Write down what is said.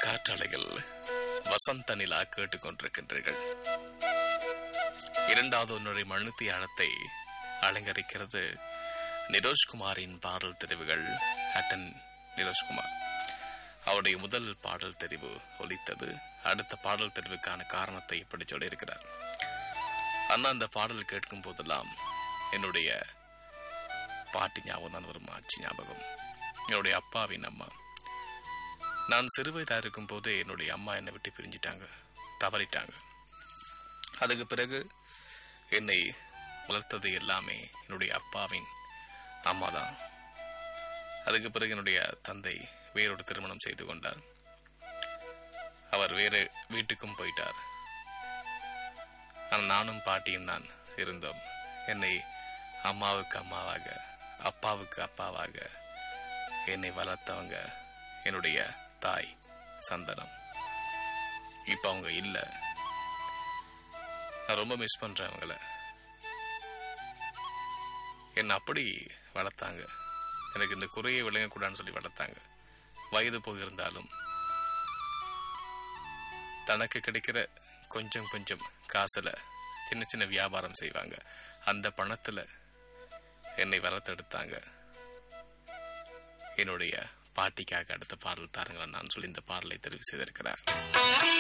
காற்றலையில் வசந்த நிலா கேட்டுக்கொண்டிருக்கின்றீர்கள் இரண்டாவது ஒன்றை மனுத்தி அணத்தை அலங்கரிக்கிறது நிரோஷ்குமாரின் பாடல் தெரிவுகள் அட்டன் நிரோஷ்குமார் அவருடைய முதல் பாடல் தெரிவு ஒலித்தது அடுத்த பாடல் தெரிவுக்கான காரணத்தை இப்படி சொல்லியிருக்கிறார் அண்ணா அந்த பாடல் கேட்கும் போதெல்லாம் என்னுடைய பாட்டி ஞாபகம் தான் வரும் ஆட்சி ஞாபகம் என்னுடைய அப்பாவின் அம்மா நான் சிறுவயதா இருக்கும் போதே என்னுடைய அம்மா என்னை விட்டு பிரிஞ்சிட்டாங்க தவறிட்டாங்க அதுக்கு பிறகு என்னை வளர்த்தது எல்லாமே என்னுடைய அப்பாவின் அம்மா தான் அதுக்கு பிறகு என்னுடைய தந்தை வேறொரு திருமணம் செய்து கொண்டார் அவர் வேறு வீட்டுக்கும் போயிட்டார் ஆனால் நானும் பாட்டியும் தான் இருந்தோம் என்னை அம்மாவுக்கு அம்மாவாக அப்பாவுக்கு அப்பாவாக என்னை வளர்த்தவங்க என்னுடைய தாய் சந்தனம் இப்ப அவங்க இல்ல நான் ரொம்ப மிஸ் பண்றேன் அவங்கள என்னை அப்படி வளர்த்தாங்க எனக்கு இந்த குறையை விளங்கக்கூடாதுன்னு சொல்லி வளர்த்தாங்க வயது போயிருந்தாலும் தனக்கு கிடைக்கிற கொஞ்சம் கொஞ்சம் காசுல சின்ன சின்ன வியாபாரம் செய்வாங்க அந்த பணத்துல என்னை வளர்த்தெடுத்தாங்க என்னுடைய பாட்டிக்காக அடுத்த பாடல் தாருங்களேன் நான் சொல்லி இந்த பாடலை தெரிவு செய்திருக்கிறார்